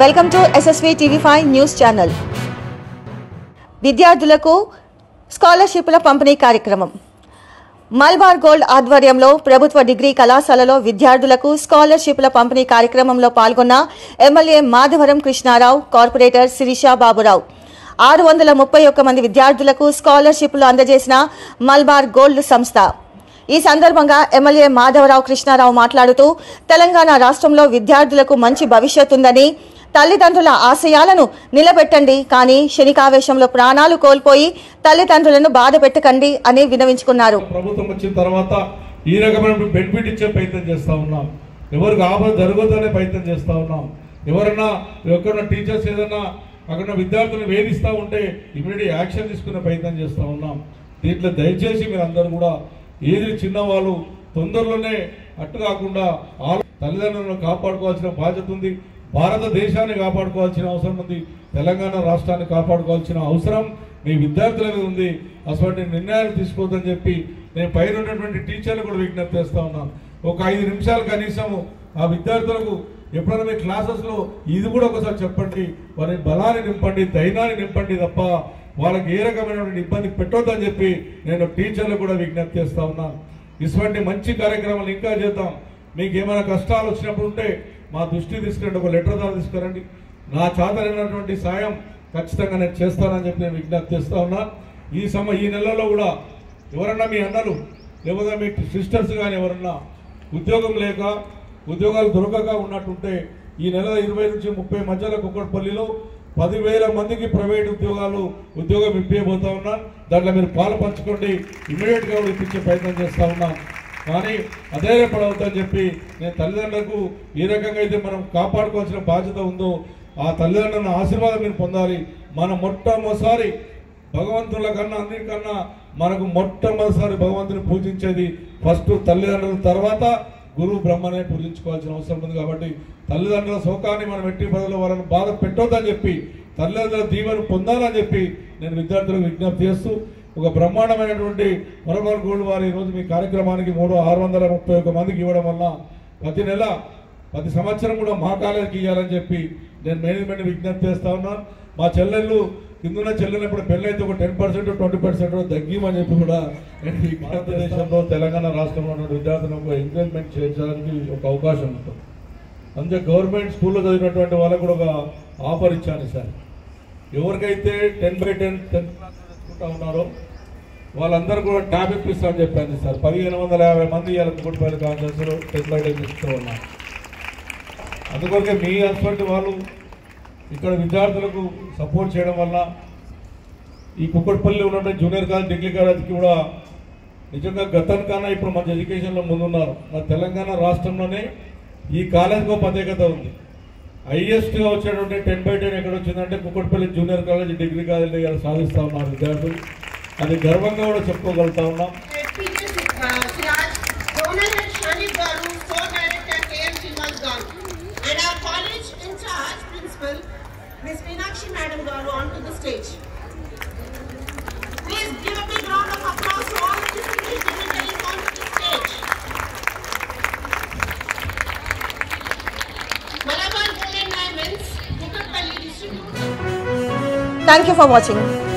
Welcome to SSV TV five news channel విద్యార్థులకు స్కాలర్షిప్ల పంపిణీ కార్యక్రమం మల్బార్ గోల్డ్ ఆధ్వర్యంలో ప్రభుత్వ డిగ్రీ కళాశాలలో విద్యార్థులకు స్కాలర్షిప్ల పంపిణీ కార్యక్రమంలో పాల్గొన్న ఎమ్మెల్యే మాధవరం కృష్ణారావు కార్పొరేటర్ శిరీష బాబురావు ఆరు వందల ముప్పై ఒక్క మంది విద్యార్థులకు స్కాలర్షిప్లు అందజేసిన మల్బార్ గోల్డ్ సంస్థ ఈ సందర్భంగా ఎమ్మెల్యే మాధవరావు కృష్ణారావు మాట్లాడుతూ తెలంగాణ రాష్ట్రంలో విద్యార్థులకు మంచి భవిష్యత్ ఉందని తల్లిదండ్రుల ఆశయాలను నిలబెట్టండి కానీ శనికావేశంలో ప్రాణాలు కోల్పోయి తల్లిదండ్రులను బాధ పెట్టకండి అని వినవించుకున్నారు ప్రభుత్వం వచ్చిన తర్వాత ఈ రకమైన బెనిఫిట్ ఇచ్చే ప్రయత్నం చేస్తా ఉన్నాం ఎవరికి ఆపద జరగొద్దనే ప్రయత్నం చేస్తా ఉన్నాం ఎవరన్నా ఎక్కడన్నా టీచర్స్ ఏదన్నా అక్కడ విద్యార్థులను వేధిస్తూ ఉంటే ఇమీడియట్ యాక్షన్ తీసుకునే ప్రయత్నం చేస్తా ఉన్నాం దీంట్లో దయచేసి మీరు అందరూ కూడా ఏది చిన్నవాళ్ళు తొందరలోనే అట్టు కాకుండా ఆలో- తల్లిదండ్రులను కాపాడుకోవాల్సిన బాధ్యత ఉంది భారతదేశాన్ని కాపాడుకోవాల్సిన అవసరం ఉంది తెలంగాణ రాష్ట్రాన్ని కాపాడుకోవాల్సిన అవసరం మీ విద్యార్థుల మీద ఉంది అటువంటి నిర్ణయాలు తీసుకోవద్దని చెప్పి నేను పైన ఉన్నటువంటి టీచర్లు కూడా విజ్ఞప్తి చేస్తా ఉన్నాను ఒక ఐదు నిమిషాలు కనీసము ఆ విద్యార్థులకు ఎప్పుడైనా మీ క్లాసెస్లో ఇది కూడా ఒకసారి చెప్పండి వారి బలాన్ని నింపండి ధైర్యాన్ని నింపండి తప్ప వాళ్ళకి ఏ రకమైనటువంటి ఇబ్బంది పెట్టొద్దని చెప్పి నేను టీచర్లు కూడా విజ్ఞప్తి చేస్తా ఉన్నాను ఇటువంటి మంచి కార్యక్రమాలు ఇంకా చేద్దాం మీకు ఏమైనా కష్టాలు వచ్చినప్పుడు ఉంటే మా దృష్టి తీసుకురండి ఒక లెటర్ ద్వారా తీసుకురండి నా చాతరైనటువంటి సాయం ఖచ్చితంగా నేను చేస్తానని చెప్పి నేను విజ్ఞప్తి చేస్తా ఉన్నా ఈ సమ ఈ నెలలో కూడా ఎవరన్నా మీ అన్నలు లేకపోతే మీ సిస్టర్స్ కానీ ఎవరన్నా ఉద్యోగం లేక ఉద్యోగాలు దొరకక ఉన్నట్టుంటే ఈ నెల ఇరవై నుంచి ముప్పై మధ్యలో కుక్కడపల్లిలో పదివేల మందికి ప్రైవేట్ ఉద్యోగాలు ఉద్యోగం ఇప్పియబోతా ఉన్నా దాంట్లో మీరు పాలు పంచుకోండి ఇమీడియట్ గా కూడా ఇప్పించే ప్రయత్నం చేస్తా ఉన్నాం కానీ అధైర్యపడవద్దని చెప్పి నేను తల్లిదండ్రులకు ఏ రకంగా అయితే మనం కాపాడుకోవాల్సిన బాధ్యత ఉందో ఆ తల్లిదండ్రుల ఆశీర్వాదం మీరు పొందాలి మనం మొట్టమొదటిసారి భగవంతుల కన్నా అన్నిటికన్నా మనకు మొట్టమొదటిసారి భగవంతుని పూజించేది ఫస్ట్ తల్లిదండ్రుల తర్వాత గురువు బ్రహ్మనే పూజించుకోవాల్సిన అవసరం ఉంది కాబట్టి తల్లిదండ్రుల శోకాన్ని మనం ఎట్టి పదవిలో వాళ్ళని బాధ పెట్టొద్దని చెప్పి తల్లిదండ్రుల దీవెను పొందాలని చెప్పి నేను విద్యార్థులకు విజ్ఞప్తి చేస్తూ ఒక బ్రహ్మాండమైనటువంటి మరొకరు గోల్డ్ వారు ఈరోజు మీ కార్యక్రమానికి మూడు ఆరు వందల ముప్పై ఒక్క మందికి ఇవ్వడం వల్ల ప్రతి నెల ప్రతి సంవత్సరం కూడా మా కాలేజీకి ఇవ్వాలని చెప్పి నేను మేనేజ్మెంట్ విజ్ఞప్తి చేస్తా ఉన్నాను మా చెల్లెళ్ళు కిందున్న చెల్లెలు ఇప్పుడు పెళ్ళైతే ఒక టెన్ పర్సెంట్ ట్వంటీ పర్సెంట్ తగ్గిమని చెప్పి కూడా నేను ఈ భారతదేశంలో తెలంగాణ రాష్ట్రంలో ఉన్న విద్యార్థులకు ఎంకరేజ్మెంట్ చేయడానికి ఒక అవకాశం ఉంటుంది అందుకే గవర్నమెంట్ స్కూల్లో చదివినటువంటి వాళ్ళకు కూడా ఒక ఆఫర్ ఇచ్చాను సార్ ఎవరికైతే ten by ten tenth class తెచ్చుకుంటా ఉన్నారో వాళ్ళందరూ కూడా ట్యాబ్ ఇప్పిస్తామని చెప్పాను సార్ పదిహేను వందల యాభై మంది ఇవాళ కుటుంబాల కాన్ఫరెన్స్లో టెన్ బై టెన్ ఇస్తూ ఉన్నారు అందుకొరకే మీ అటువంటి వాళ్ళు ఇక్కడ విద్యార్థులకు సపోర్ట్ చేయడం వల్ల ఈ కుక్కట్పల్లి ఉన్నటువంటి జూనియర్ కాలేజ్ డిగ్రీ కాలేజ్కి కూడా నిజంగా గతం కన్నా ఇప్పుడు మంచి ఎడ్యుకేషన్లో ముందున్నారు మన తెలంగాణ రాష్ట్రంలోనే ఈ కాలేజ్కి ఒక ప్రత్యేకత ఉంది హైయెస్ట్గా వచ్చేటువంటి టెన్ బై టెన్ ఎక్కడ వచ్చిందంటే Kukatpally junior college degree college ఇక్కడ సాధిస్తూ ఉన్నారు విద్యార్థులు అది గర్వంగా కూడా చెప్పుకోగలుగుతా ఉన్నాం Teacher uh, Siraj, Donor and Shani Garu, co-director KM Shimas Garu, and our college in charge principal, Ms. Meenakshi Madam Garu, onto the stage. Please give a big round of applause to all the distinguished dignitaries onto the stage. Malabar Gold and Diamonds, Kukatpalli District. Thank you for watching